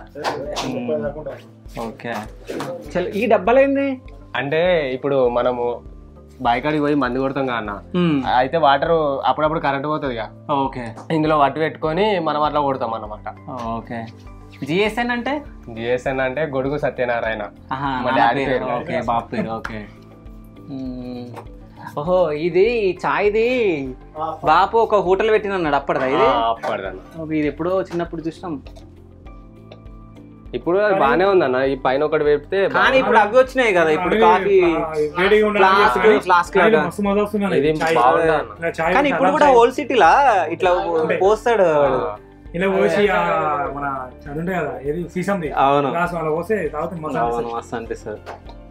ఓకే చలో ఈ డబ్బాలు ఏంది అంటే ఇప్పుడు మనము బాయికాడికి పోయి మందు కొడతాం కదా అన్న అయితే వాటర్ అప్పుడప్పుడు కరెంట్ పోతుంది ఇక ఓకే ఇందులో వట్టి పెట్టుకొని మనం అట్లా కొడతాం అన్నమాట ఓకే జిఎస్ఎన్ అంటే జిఎస్ఎన్ అంటే గొడుగు సత్యనారాయణ ఆహా, మా నాన్న డాడీ పేరు. పేరు. ఓకే బాబు పేరు ఓకే మ్మ్. ఓహో ఇది ఈ చాయ్ది బాపు ఒక హోటల్ పెట్టిన అన్నాడు అప్పటిదా ఇది అప్పటిదన్న ఓకే, ఇది ఎప్పుడో చిన్నప్పుడు చూసినాం ఇప్పుడు అది బాగానే ఉందన్న ఈ పైన ఒకటి వేపితే బా- కానీ ఇప్పుడు అవి వచ్చినాయి కదా ఇప్పుడు కాఫీ వేడిగా ఉండాలి ఫ్లాస్క్ కానీ ఫ్లాస్క్ కానీ లాగా మస్తు మజా వస్తుంది ఇది చాయ్. బాగుంది అన్న. ఇలా చాయ్ కానీ ఇప్పుడు కూడా హోల్ సిటీలా ఇట్లా పోస్తాడు వాడు. ఇలా పోసి ఆ మన అది ఉండే కదా ఏది సీసంది అవును గ్లాస్ అలా పోస్తే తాగితే మజా అవును మస్తు అనిపిస్తుంది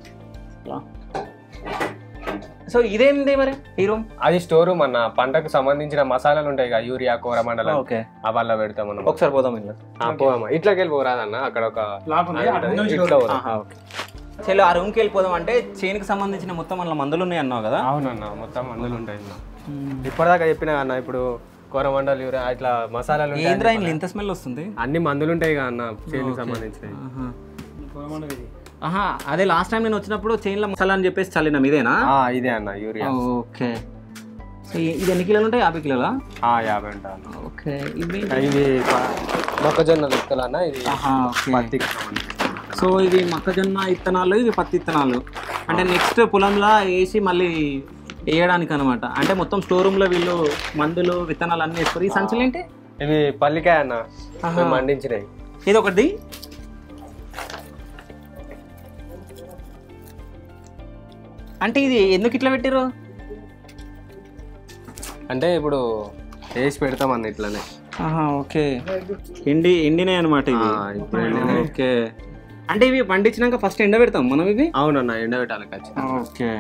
సో ఇదేంది మరి ఈ రూమ్ అది స్టోర్ రూమ్ అన్న పంటకు సంబంధించిన మసాలాలు ఉంటాయి కదా యూరియా కోరమండలం ఓకే అవల్ల పెడతాం మనం ఒకసారి పోదాం ఇంట్లో పోవమ్మా ఇట్లకి వెళ్ళి పోరాదన్న అక్కడ ఒక లాక్ ఉంది అది అటు ఉంటది. నుంచి ఇట్లా డోర్. పోదాం. ఆహా, ఓకే చలో ఆ రూమ్కి వెళ్ళిపోదాం అంటే చేనుకి సంబంధించిన మొత్తం అందులో మందులు ఉన్నాయి అన్నావు కదా అవునన్న మొత్తం అందులో ఉంటాయి అన్న. ఇప్పటిదాకా చెప్పిన అన్న ఇప్పుడు కోరమండల్ యూరియా ఇట్లా మసాలాలు ఉంటాయి ఏంద్రా ఇంట్లో ఇంత స్మెల్ వస్తుంది అన్ని మందులు ఉంటాయి కదా అన్న చేనుకి సంబంధించినవి ఆహా. పొలమండలి ఇది. ఆహా అదే లాస్ట్ టైం నేను వచ్చినప్పుడు చైన్లో మసాలా అని చెప్పేసి చల్లినాం ఇదేనా ఆ, ఇదే అన్న యూరియా ఓకే సో ఇ- ఇది ఎన్ని కిలోలు ఉంటాయి యాభై కిలోలా ఆ, యాభై ఉంటాయి అన్న ఓకే ఇవి ఇది ప- మొక్కజొన్న విత్తనాలు అన్న ఇది ఆహా ఓకే పత్తికి సంబంధించి సో ఇవి మొక్కజొన్న ఇత్తనాలు ఇవి పత్తి ఇత్తనాలు అంటే నెక్స్ట్ పొలంలో వేసి మళ్ళీ వేయడానికి అనమాట అంటే మొత్తం స్టోర్ రూమ్ లో వీళ్ళు మందులు విత్తనాలు అన్ని వేస్తారు ఈ సంచులు ఏంటి ఇవి పల్లికాయ అన్న ఆహా. మేము మండించినాయి ఇది ఒకటి అంటే ఇది ఎందుకు ఇట్లా పెట్టారు అంటే ఇప్పుడు వేసి పెడతాం అన్న ఇట్లానే ఓకే ఎండి ఎండినాయి అనమాట ఇవి ఆ, ఇప్పుడు ఎండినాయి. ఓకే అంటే ఇవి పండించినాక ఫస్ట్ ఎండ పెడతాం మనం ఇవి అవునన్న ఎండబెట్టాలి ఖచ్చితంగా ఓకే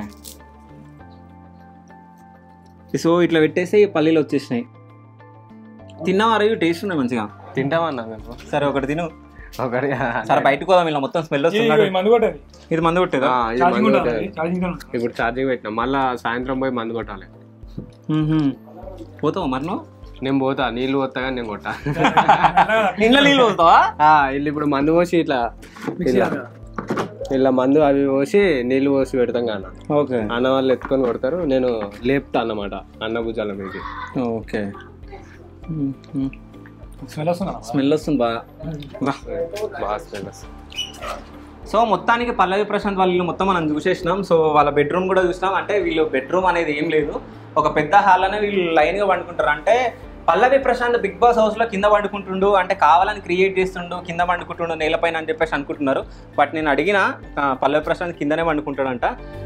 సో ఇట్లా పెట్టేసి పల్లీలు వచ్చేసినాయి తిన్నావా అరే టేస్ట్ ఉన్నాయి మంచిగా తింటామన్నా మేము సరే ఒకటి తిను ఒకటి సరే బయటకు పోదాం ఇలా మొత్తం స్మెల్ వస్తున్నాడు ఈ మందు కొట్టేది ఇది మందు కొట్టేదా ఆ, ఇది ఛార్జింగ్ మందు ఉంటుంది కొట్టాలి. ఛార్జింగ్ ఉంటుంది. ఇప్పుడు ఛార్జింగ్ పెట్టినా మళ్ళా సాయంత్రం పోయి మందు కొట్టాలి మ్మ్హ్మ్. పోతావా మరి నువ్వు నేను పోతా నీళ్ళు పోతా కానీ నేను కొట్టా ఇంట్లో నీళ్ళు పోతావా ఆ, వీళ్ళు ఇప్పుడు మందు పోసి ఇట్లా మిక్సీ ఇలా లాగా. ఇలా మందు అవి పోసి నీళ్ళు పోసి పెడతాం కానీ ఓకే అన్న వాళ్ళు ఎత్తుకొని కొడతారు నేను లేపుతా అన్నమాట అన్న భుజాల మీదకి ఓకే స్మెల్ వస్తుందా స్మెల్ వస్తుంది బాగా బా. బాగా స్మెల్ వస్తుంది సో మొత్తానికి పల్లవి ప్రశాంత్ వాళ్ళు ఇల్లు మొత్తం మనం చూసేసినాం సో వాళ్ళ బెడ్రూమ్ కూడా చూసినాం అంటే వీళ్ళు బెడ్రూమ్ అనేది ఏం లేదు ఒక పెద్ద హాల్ అనే వీళ్ళు లైన్గా పండుకుంటారు అంటే పల్లవి ప్రశాంత్ బిగ్ బాస్ హౌస్లో కింద పండుకుంటుండు అంటే కావాలని క్రియేట్ చేస్తుండు కింద పండుకుంటుండు నేలపైన అని చెప్పేసి అనుకుంటున్నారు బట్ నేను అడిగిన ఆ, పల్లవి ప్రశాంత్ కిందనే పండుకుంటాడంట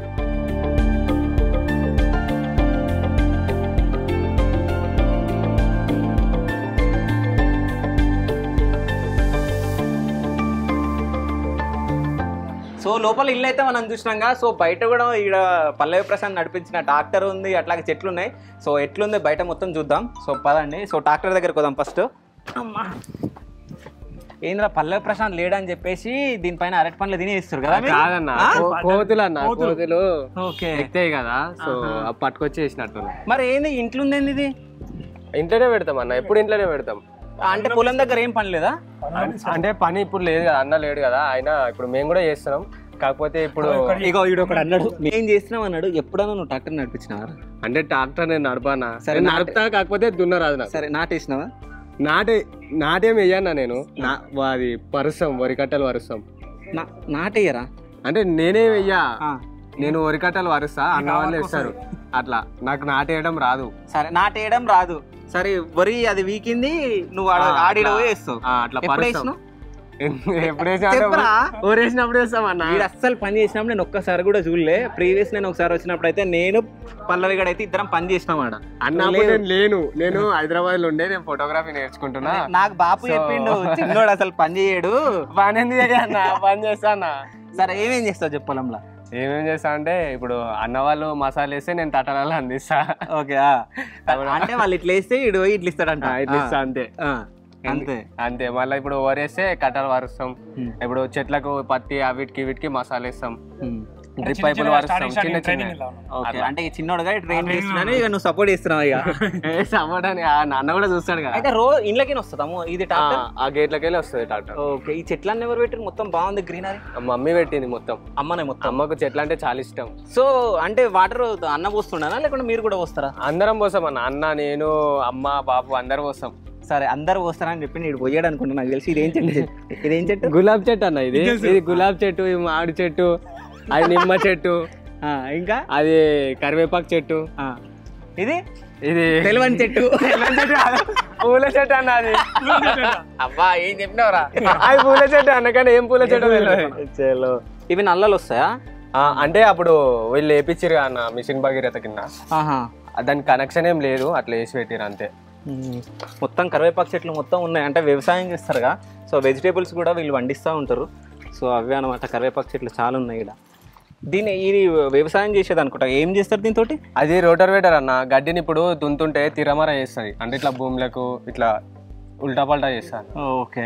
సో లోపల ఇల్లు అయితే మనం చూసినాగా సో బయట కూడా ఈడ పల్లవి ప్రశాంత్ నడిపించిన ట్రాక్టర్ ఉంది అట్లాగే చెట్లు ఉన్నాయి సో ఎట్లుంది బయట మొత్తం చూద్దాం సో పదండి సో ట్రాక్టర్ దగ్గరకు పోదాం ఫస్ట్ అమ్మా ఏంద్రా పల్లవి ప్రశాంత్ లేడని చెప్పేసి దీనిపైన అరటి పండ్లు తినేస్తారు కదా మీరు? కాదన్న ఆ? కో- కోతులు అన్న కోతులు ఓకే ఎక్కుతాయి కదా సో అవి పట్టుకొచ్చి వేసినట్టు మరి ఏంది ఇంట్లో ఉంది ఏంది ఇది ఇంట్లోనే పెడతాం అన్న ఎప్పుడు ఇంట్లోనే పెడతాం అంటే పొలం దగ్గర ఏం పని లేదా అంటే పని ఇప్పుడు లేదు కదా అన్న లేడు కదా ఆయన ఇప్పుడు మేము కూడా చేస్తున్నాం కాకపోతే ఇప్పుడు ఇగో ఈడు ఒకడు అన్నాడు ఏం చేస్తున్నావు అన్నాడు ఎప్పుడన్నా నువ్వు ట్రాక్టర్ నడిపించినావా అంటే ట్రాక్టర్ నేను నడపానా సరే, నేను నాటే- నడుపుతా కాకపోతే దున్నరాదు నాకు సరే నాటేసినావా నాటే నాటేం వెయ్యన్నా నేను నా అది పరుస్తాం వరికట్టలు వరుస్తాం నా నాటేయరా అంటే నేనే వెయ్యా ఆ. నేను వరికట్టలు వరుస్తా అన్న వాళ్ళు వేస్తారు అట్లా నాకు నాటేయడం రాదు సరే నాటేయడం రాదు సరే వరి అది వీకింది నువ్వు ఆడ- ఆ, ఆడిడ అట్లా. వేస్తావు ఆ, అట్లా ఎప్పుడు పరుస్తాం వేసినావు ఎప్పుడు వేసినా అంటే చెప్పరా? ఊరేసినప్పుడు వేస్తాం అన్న వీడు అస్సలు పని చేసినప్పుడు నేను ఒక్కసారి కూడా చూడలే ప్రీవియస్ నేను ఒకసారి వచ్చినప్పుడు అయితే నేను పల్లవి గడ అయితే ఇద్దరం పని చేసినాం ఆడ అన్నప్పుడు నేను లేను నేను హైదరాబాద్ లో ఉండే నేను ఫోటోగ్రఫీ నేర్చుకుంటున్నా నాకు బాపు So- చెప్పిండు చిన్నోడు అసలు పని చేయడు పని ఎందుకు చెయ్య అన్న పని చేస్తా అన్న సరే ఏమేం చేస్తావు చెప్పు పొలంలో ఏమేం చేస్తా అంటే ఇప్పుడు అన్న వాళ్ళు మసాలా వేస్తే నేను తట్టలలో అందిస్తా ఓకే అంటే వాళ్ళు ఇట్లా వేస్తే ఇడు పోయి ఇట్లా ఇస్తాడంట ఆ, ఇట్లా ఇస్తా అంతే ఆ, అంతే అంతే మళ్ళీ ఇప్పుడు వరేస్తే కట్టలు వరుస్తాం Hmm. ఇప్పుడు చెట్లకు పత్తి అవిటికి వీటికి మసాలా ఇస్తాం ఉమ్. డ్రిప్ చిన్న పైపులు చిన్న వరుస్తాం starting చిన్న starting training చిన్న ఇలా ఉన్నాం. ఓకే అట్లా. అంటే ఈ చిన్నోడుగా ట్రైన్ చేస్తున్నాను ఇక నువ్వు సపోర్ట్ చేస్తున్నావు ఇక సమ్మడని ఆ నాన్న కూడా చూస్తాడు కదా అయితే రో ఇంట్లోకి వస్తుందాము ఇది ఆ, ట్రాక్టర్ ఆ గేట్లకి వెళ్ళి వస్తుంది ట్రాక్టర్ ఓకే ఈ చెట్లన్నీ ఎవరు పెట్టారు మొత్తం బాగుంది గ్రీనరీ మమ్మీ పెట్టింది మొత్తం అమ్మనే మొత్తం అమ్మకు చెట్లు అంటే చాలా ఇష్టం సో అంటే వాటర్ అన్న పోస్తుండనా లేకుంటే మీరు కూడా పోస్తారా అందరం పోసాం అన్న అన్న నేను అమ్మ బాబు అందరం పోసాం సరే అందరు పోస్తారని చెప్పి నేను పోయాడు అనుకుంటా నాకు తెలిసి ఇదేం చెట్టు ఇదేం చెట్టు గులాబ్ చెట్టు అన్న ఇది ఇది గులాబ్ చెట్టు ఇది మామిడి చెట్టు అది నిమ్మ చెట్టు ఆ, ఇంకా అది కరివేపాకు చెట్టు ఆ, ఇది ఇది తెలవని చెట్టు తెల్లని చెట్టు కాదు, పూల చెట్టు అన్న అది అబ్బా ఏం చెప్పినావురా అది పూల చెట్టు అన్న కానీ ఏం పూల చెట్టు తెలియదు చలో ఇవి నల్లలు వస్తాయా ఆ, అంటే అప్పుడు వీళ్ళు వేపించారు అన్న మిషన్ భగీరథ కింద ఆహా దానికి కనెక్షన్ ఏం లేదు అట్లా వేసి పెట్టారు అంతే మ్మ్. మొత్తం కరివేపాకు చెట్లు మొత్తం ఉన్నాయి అంటే వ్యవసాయం చేస్తారుగా సో వెజిటేబుల్స్ కూడా వీళ్ళు పండిస్తూ ఉంటారు సో అవే అనమాట కరివేపాకు చెట్లు చాలా ఉన్నాయి ఇక్కడ దీన్ని ఇది వ్యవసాయం చేసేది అనుకుంటా ఏం చేస్తారు దీంతో అది రోటర్ వేటర్ అన్న గడ్డిని ఇప్పుడు దున్తుంటే తిరమర చేస్తుంది అంటే ఇట్లా భూములకు ఇట్లా ఉల్టా పల్టా చేస్తారు ఓకే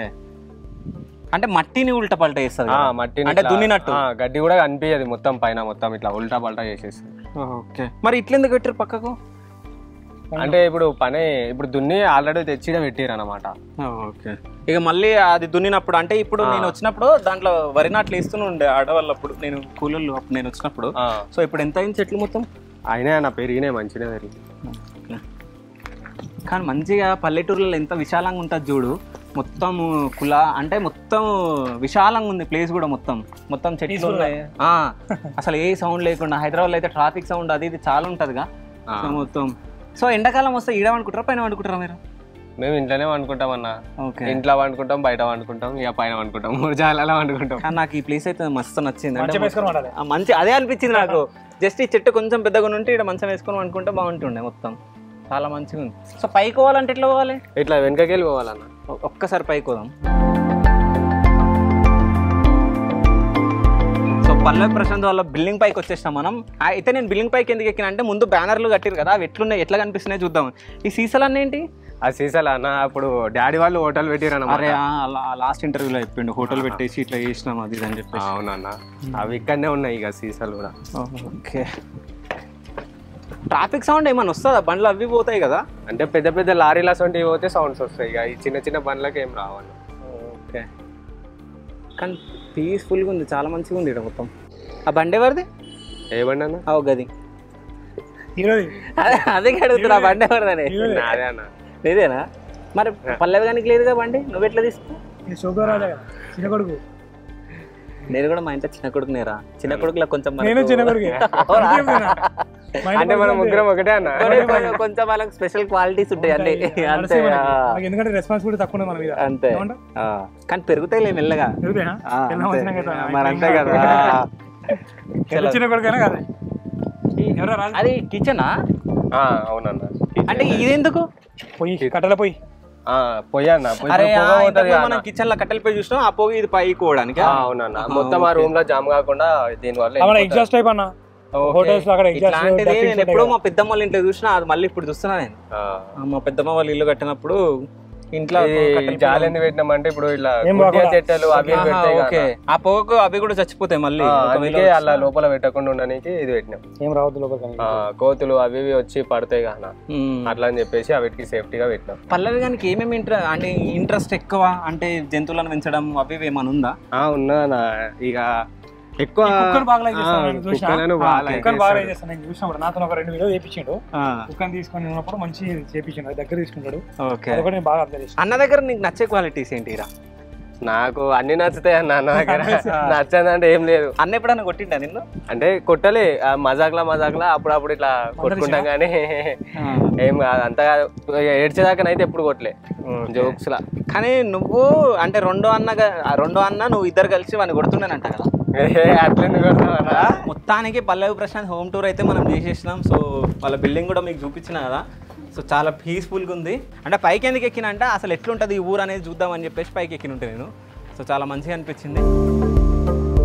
అంటే మట్టిని ఉల్టా పల్టా చేస్తారు ఆ, కదా? మట్టిని అంటే ఇట్లా- దున్నినట్టు ఆ, గడ్డి కూడా కనిపించదు మొత్తం పైన మొత్తం ఇట్లా ఉల్టా పల్టా చేసేస్తుంది ఓకే మరి ఇట్లెందుకు పెట్టారు పక్కకు అంటే ఇప్పుడు పని ఇప్పుడు దున్ని ఆల్రెడీ తెచ్చిడ పెట్టిరు అనమాట ఓకే ఇక మళ్ళీ అది దున్నినప్పుడు అంటే ఇప్పుడు ఆ. నేను వచ్చినప్పుడు దాంట్లో వరి నాట్లు వేస్తూనే ఉండే ఆడవాళ్ళప్పుడు నేను కూలీలు అప్పుడు నేను వచ్చినప్పుడు సో ఇప్పుడు ఎంత అయింది చెట్లు మొత్తం అయినా అన్న పెరిగినాయి మంచిగా పెరిగి కానీ మంచిగా పల్లెటూర్లలో ఎంత విశాలంగా ఉంటుంది చూడు మొత్తం కుల అంటే మొత్తం విశాలంగా ఉంది ప్లేస్ కూడా మొత్తం మొత్తం చెట్లు Peaceful గా. ఉన్నాయి ఆ, అసలు ఏ సౌండ్ లేకుండా హైదరాబాద్ అయితే ట్రాఫిక్ సౌండ్ అది ఇది చాలా ఉంటుందిగా ఆ. సో మొత్తం సో ఎండాకాలం వస్తే ఈడ వండుకుంటారా పైన వండుకుంటారా మీరు మేము ఇంట్లోనే వండుకుంటాం అన్న ఓకే ఇంట్లో వండుకుంటాం బయట వండుకుంటాం ఇక పైన వండుకుంటాం మూడు జాగాలలో వండుకుంటాం కానీ నాకు ఈ ప్లేస్ అయితే మస్తు నచ్చింది అంటే మంచిగా వేసుకొని ఉండాలి ఆ, మంచి అదే అనిపించింది నాకు జస్ట్ ఈ చెట్టు కొంచెం పెద్దగా ఉంటే ఇక్కడ మంచం వేసుకొని అనుకుంటే బాగుంటుండే మొత్తం చాలా మంచిగా ఉంది సో పైకి పోవాలంటే ఎట్లా పోవాలి ఇట్లా వెనకకి వెళ్ళి పోవాలన్న ఒ- ఒక్కసారి పైకి పోదాం సో పల్లవి ప్రశాంత్ వాళ్ళ బిల్డింగ్ పైకి వచ్చేసాం మనం ఆ, అయితే నేను బిల్డింగ్ పైకి ఎందుకు ఎక్కిన అంటే ముందు బ్యానర్లు కట్టిరు కదా అవి ఎట్లున్నాయి ఎట్లా కనిపిస్తున్నాయి చూద్దాం ఈ సీసాలన్నీ ఏంటి ఆ సీసాలు అన్న అప్పుడు డాడీ వాళ్ళు హోటల్ పెట్టిరు అరే అన్నమాట లాస్ట్ ఇంటర్వ్యూలో చెప్పిండు హోటల్ పెట్టేసి ఇట్లా చేసినాం అది ఇది అని చెప్పేసి అవునన్న అవి ఇక్కడనే ఉన్నాయి ఇక సీసాలు కూడా ఓకే ట్రాఫిక్ సౌండ్ ఏమైనా వస్తుందా బండ్లు అవి పోతాయి కదా అంటే పెద్ద పెద్ద లారీల సొంటి పోతే సౌండ్స్ వస్తాయి ఇక ఈ చిన్న చిన్న బండ్లకి ఏం రావాలి ఓకే కానీ పీస్ఫుల్గా ఉంది చాలా మంచిగా ఉంది ఇక్కడ మొత్తం ఆ బండి ఎవరిది ఏ బండి అన్న ఆ గది ఈరోజు అదే అదే అడుగుతున్నా ఆ బండి ఎవరిదని నాదే అన్న లేదేనా మరి పల్లవి గానికి లేదుగా బండి నువ్వు ఎట్లా తీసుకో ఇది శోభరాజా కదా చిన్న కొడుకు నేను కూడా మా ఇంట్లో చిన్న కొడుకు నేరా చిన్న కొడుకులా కొంచెం మనకు- నేను చిన్న కొడుకే అవునా? అందుకే పోయినా. మా ఇంటి అంటే మనం పక్కన ముగ్గురం ఒకటే అన్న కొన్ని- కొన్ని కొంచెం వాళ్ళకి స్పెషల్ క్వాలిటీస్ ఉంటాయి అన్ని అంతే నడుస్తాయి మనకి. ఆ, మనకి ఎందుకంటే రెస్పాన్సిబిలిటీ తక్కువ ఉంది మన మీద అంతే ఏమంటావ్? ఆ, కానీ పెరుగుతాయిలే మెల్లగా ఎరుగుతాయా? ఆ, పిల్లం అంతే. వచ్చినా కదా. మరి అంతే కదా ఎంత చిన్న కొడుకైనా కదా ఎవరో రాజు అది కిచెనా ఆ, అవునన్న అంటే ఇదెందుకు పొయ్యి కట్టెల పొయ్యి ఆ, పొయ్యి అన్న పొయ్యి అరే పొగ ఆ, పోతది ఇంతకుముందు కదా మనం అన్న. కిచెన్ లో కట్టెల పోయి చూసినాం ఆ పోగి ఇది పైకి పోవడానికి ఆ, అవునన్న మొత్తం ఆ రూమ్ లో జామ్ కాకుండా దీని వల్ల మన ఎగ్జాస్ట్ టైప్ అన్న హోటల్స్ లో అక్కడ ఎగ్జాస్ట్ ఇట్లాంటిది నేను ఎప్పుడో మా పెద్దమ్మ వాళ్ళ ఇంట్లో చూసినా అది మళ్ళీ ఇప్పుడు చూస్తున్నా నేను ఆ. ఆ, మా పెద్దమ్మ వాళ్ళ ఇల్లు కట్టినప్పుడు ఇంట్లో ఇది కట్టెల పొయ్యి జాలి ఎందుకు పెట్టినామంటే ఇప్పుడు ఇలా ఏం కుట్టిన కాకుండా. చెట్టలు అవి ఇవి ఆహా, పెడతాయి ఓకే కదా. ఆ పొగకు అవి కూడా చచ్చిపోతాయి మళ్ళీ ఆ, ఒకవేళ అందుకే వచ్చినా. అలా లోపల పెట్టకుండా ఉండడానికి ఇది పెట్టినాం ఏం రావద్దు లోపలికి ఆ, కోతులు అవి ఇవి వచ్చి పడతాయి కదా ఉమ్. అట్లా అని చెప్పేసి అవిటికి సేఫ్టీగా పెట్టినాం పల్లవి గానికి ఏమేమి ఇంట్రె అంటే ఇంట్రెస్ట్ ఎక్కువ అంటే జంతువులను పెంచడం అవి ఇవి ఏమైనా ఉందా ఆ ఉన్నా ఇక ఎక్కువ కుక్కలు బాగా like ఆ, చేస్తాను నేను చూసినా. కుక్కలను బాగా like కుక్కను బాగా చేస్తాడు. చేస్తాను నేను చూసినప్పుడు నాతో ఒక రెండు వీడియో చేపించిండు కుక్కని తీసుకొని ఉన్నప్పుడు మంచి చేపించిండు అది దగ్గర తీసుకుంటాడు ఓకే అది కూడా నేను బాగా అర్థం చేసాను అన్న దగ్గర నీకు నచ్చే క్వాలిటీస్ ఏంటి రా నాకు అన్ని నచ్చుతాయి అన్న నా దగ్గర నచ్చదంటే ఏం లేదు అన్న ఎప్పుడన్నా కొట్టిండా నిన్ను అంటే కొట్టలే ఆ మజాక్లా మజాక్లా అప్పుడప్పుడు ఇట్లా కొట్టుకుంటాం కానీ ఏం కాదు అంత ఏడ్చేదాకానైతే ఎప్పుడు కొట్టలే జోక్స్ లా కానీ నువ్వు అంటే రెండో అన్నగా ఆ రెండో అన్న నువ్వు ఇద్దరు కలిసి వాడిని కొడుతుండేనంట కదా అట్లెందుకు కొడతావన్నా మొత్తానికి పల్లవి ప్రశాంత్ హోమ్ టూర్ అయితే మనం చేసేసినాం సో వాళ్ళ బిల్డింగ్ కూడా మీకు చూపించిన కదా సో చాలా పీస్ఫుల్గా ఉంది అంటే పైకి ఎందుకు ఎక్కిన అంటే అసలు ఎట్లుంటుంది ఈ ఊరు అనేది చూద్దామని చెప్పేసి పైకి ఎక్కిన ఉంటే నేను సో చాలా మంచిగా అనిపించింది